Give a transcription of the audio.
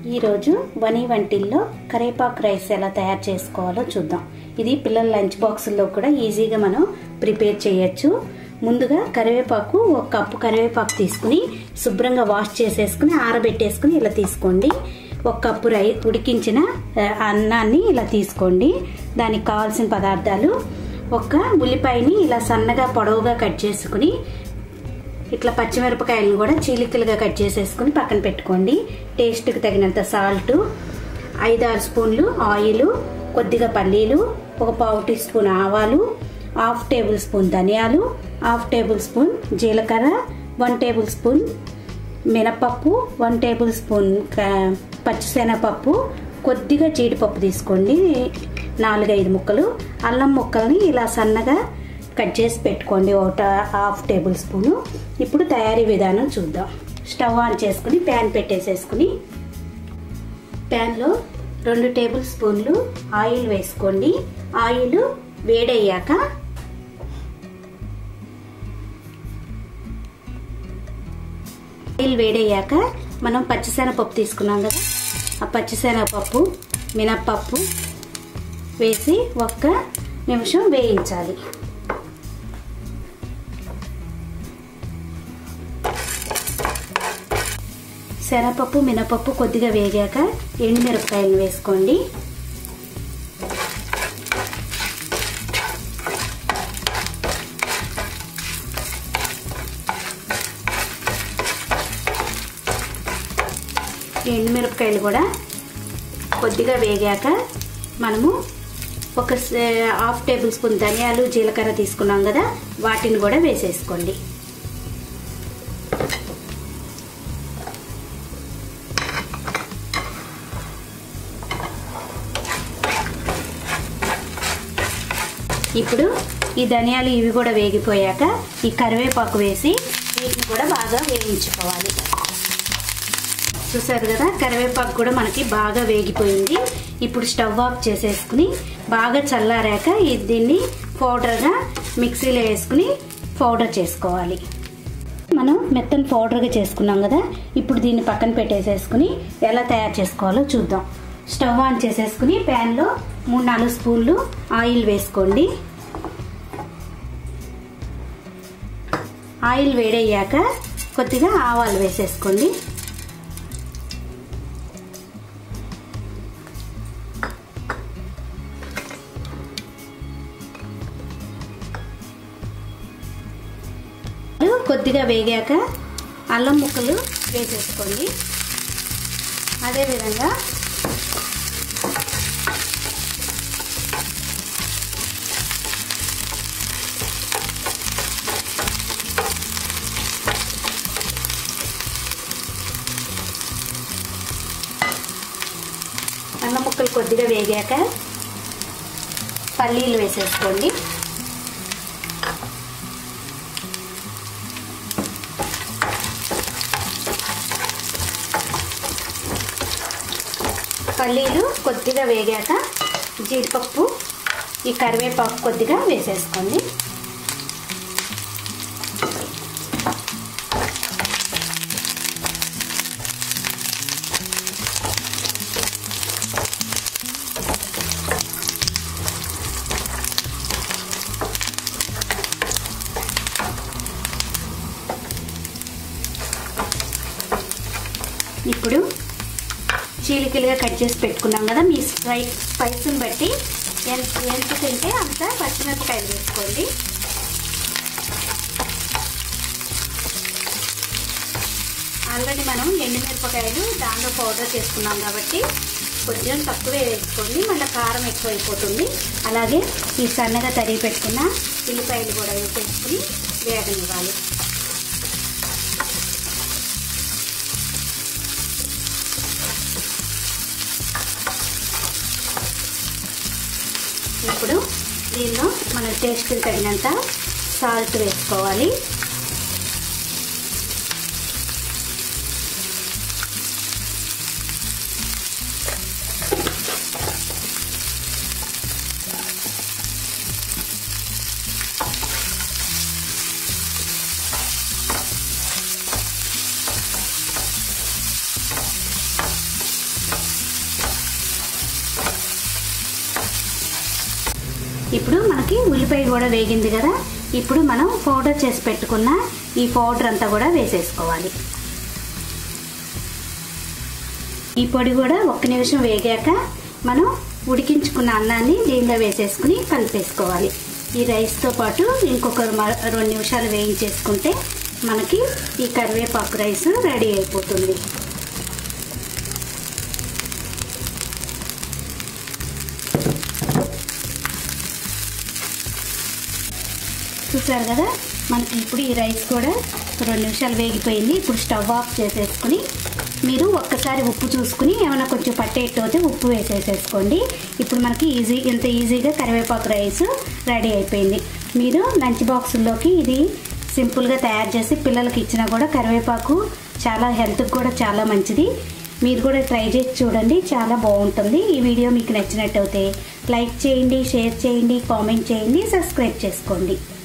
ఈరోజు వని వంటిల్లో కరేపాకు రైస్ ఎలా తయారు చేసుకోవాలో చూద్దాం ఇది పిల్లల లంచ్ బాక్సుల్లో కూడా ఈజీగా మనం ప్రిపేర్ చేయొచ్చు ముందుగా కరివేపాకు ఒక కప్పు కరివేపాకు తీసుకుని శుభ్రంగా వాష్ చేసేసుకుని ఆరబెట్టేసుకుని ఇలా తీసుకోండి ఒక కప్పు రై ఉడికించిన ఆ, అన్నాన్ని ఇలా తీసుకోండి దానికి కావాల్సిన పదార్థాలు ఒక ఉల్లిపాయని ఇలా సన్నగా పొడవుగా కట్ చేసుకుని ఇట్లా పచ్చిమిరపకాయలను కూడా చీలికలుగా కట్ చేసేసుకుని పక్కన పెట్టుకోండి టేస్ట్కి తగినంత సాల్ట్ ఐదు ఆరు స్పూన్లు ఆయిల్ కొద్దిగా పల్లీలు ఒక పావు టీ స్పూన్ ఆవాలు హాఫ్ టేబుల్ స్పూన్ ధనియాలు హాఫ్ టేబుల్ స్పూన్ జీలకర్ర వన్ టేబుల్ స్పూన్ మినపప్పు వన్ టేబుల్ స్పూన్ క- పచ్చిశనగపప్పు కొద్దిగా జీడిపప్పు తీసుకోండి నాలుగైదు ముక్కలు అల్లం ముక్కల్ని ఇలా సన్నగా కట్ చేసి పెట్టుకోండి ఒక హాఫ్ టేబుల్ స్పూను ఇప్పుడు తయారీ విధానం చూద్దాం స్టవ్ ఆన్ చేసుకుని ప్యాన్ పెట్టేసేసుకుని ప్యాన్లో రెండు టేబుల్ స్పూన్లు ఆయిల్ వేసుకోండి ఆయిల్ వేడయ్యాక ఆయిల్ వేడయ్యాక మనం పచ్చిశనగపప్పు తీసుకున్నాం కదా ఆ పచ్చిశనగపప్పు మినప్పప్పు వేసి ఒక్క నిమిషం వేయించాలి శనగపప్పు మినపప్పు కొద్దిగా వేగాక ఎండుమిరపకాయలు వేసుకోండి ఈ ఎండుమిరపకాయలు కూడా కొద్దిగా వేగాక మనము ఒక స- హాఫ్ టేబుల్ స్పూన్ ధనియాలు జీలకర్ర తీసుకున్నాం కదా వాటిని కూడా వేసేసుకోండి ఇప్పుడు ఈ ధనియాలు ఇవి కూడా వేగిపోయాక ఈ కరివేపాకు వేసి వీటిని కూడా బాగా వేయించుకోవాలి చూసారు కదా కరివేపాకు కూడా మనకి బాగా వేగిపోయింది ఇప్పుడు స్టవ్ ఆఫ్ చేసేసుకుని బాగా చల్లారాక ఇది దీన్ని పౌడర్గా మిక్సీలో వేసుకుని పౌడర్ చేసుకోవాలి మనం మెత్తని పౌడర్గా చేసుకున్నాం కదా ఇప్పుడు దీన్ని పక్కన పెట్టేసేసుకుని ఎలా తయారు చేసుకోవాలో చూద్దాం స్టవ్ ఆన్ చేసేసుకుని ప్యాన్లో మూడు నాలుగు స్పూన్లు ఆయిల్ వేసుకోండి ఆయిల్ వేడయ్యాక కొద్దిగా ఆవాలు వేసేసుకోండి కొద్దిగా వేగాక అల్లం ముక్కలు వేసేసుకోండి అదేవిధంగా అల్లం ముక్కలు కొద్దిగా వేగాక పల్లీలు వేసేసుకోండి పల్లీలు కొద్దిగా వేగాక జీడిపప్పు ఈ కరివేపాకు కొద్దిగా వేసేసుకోండి ఇప్పుడు చీలికలుగా కట్ చేసి పెట్టుకున్నాం కదా మీ స్పై స్పైస్ని బట్టి ఎంత ఎంత తింటే అంత పచ్చిమిరపకాయలు వేసుకోండి ఆల్రెడీ మనం ఎండుమిరపకాయలు దానిలో పౌడర్ చేసుకున్నాం కాబట్టి కొంచెం తక్కువే వేసుకోండి మళ్ళీ కారం ఎక్కువ అయిపోతుంది అలాగే ఈ సన్నగా తరిగి పెట్టుకున్న ఉల్లిపాయలు కూడా వేసేసుకుని వేగనివ్వాలి ఇప్పుడు దీనిలో మన టేస్ట్కి తగినంత సాల్ట్ వేసుకోవాలి ఇప్పుడు మనకి ఉల్లిపాయ కూడా వేగింది కదా ఇప్పుడు మనం పౌడర్ చేసి పెట్టుకున్న ఈ పౌడర్ అంతా కూడా వేసేసుకోవాలి ఈ పొడి కూడా ఒక్క నిమిషం వేగాక మనం ఉడికించుకున్న అన్నాన్ని దీనిలో వేసేసుకుని కలిపేసుకోవాలి ఈ రైస్తో పాటు ఇంకొక రెండు నిమిషాలు వేయించేసుకుంటే మనకి ఈ కరివేపాకు రైస్ రెడీ అయిపోతుంది చూసారు కదా మనకి ఇప్పుడు ఈ రైస్ కూడా రెండు నిమిషాలు వేగిపోయింది ఇప్పుడు స్టవ్ ఆఫ్ చేసేసుకుని మీరు ఒక్కసారి ఉప్పు చూసుకుని ఏమైనా కొంచెం పట్టేట్టు అయితే ఉప్పు వేసేసేసుకోండి ఇప్పుడు మనకి ఈజీ ఇంత ఈజీగా కరివేపాకు రైస్ రెడీ అయిపోయింది మీరు లంచ్ బాక్సుల్లోకి ఇది సింపుల్గా తయారు చేసి పిల్లలకి ఇచ్చినా కూడా కరివేపాకు చాలా హెల్త్కి కూడా చాలా మంచిది మీరు కూడా ట్రై చేసి చూడండి చాలా బాగుంటుంది ఈ వీడియో మీకు నచ్చినట్టయితే లైక్ చేయండి షేర్ చేయండి కామెంట్ చేయండి సబ్స్క్రైబ్ చేసుకోండి